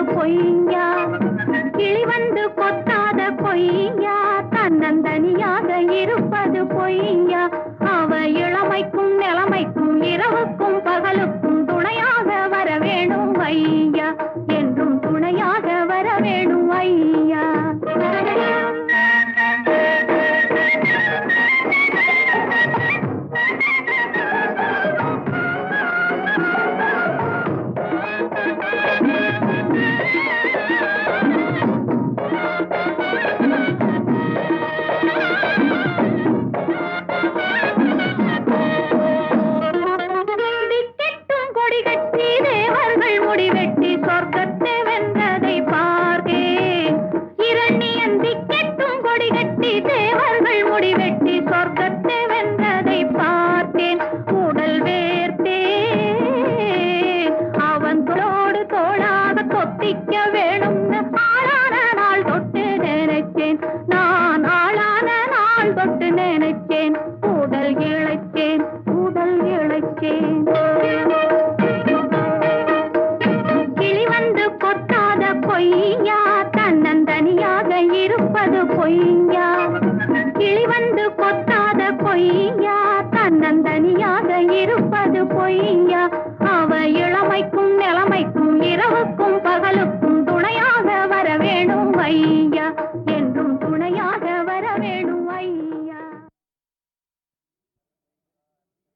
பொய்யா கிளி வந்து கொத்தாத பொய்யா தன்னந்தனியாக இருப்பது பொய்யா அவ இளமைக்கும் நிலைமைக்கும் இரவுக்கும் பகலுக்கும் துணையாக வர வேணும் ஐயா என்றும் துணையாக வர வேணும் ஐயா திக்கெட்டும் கொடி கட்டி தேவர்கள் முடிவெட்டி சொர்க்கத்தை வென்றதை பார்த்தேன் இரணியன் திக்கெட்டும் கொடி கட்டி தேவர்கள் முடிவெட்டி சொர்க்கத்தை வென்றதை பார்த்தேன் உடல் வேர்த்தேன் அவன் தோடு தோளாக கொத்திக்க வேணும்னு ஆளான நாள் தொட்டு நினைச்சேன் நான் ஆளான நாள் தொட்டு நினைச்சேன் உடல் இழைச்சேன் உடல் இழைச்சேன்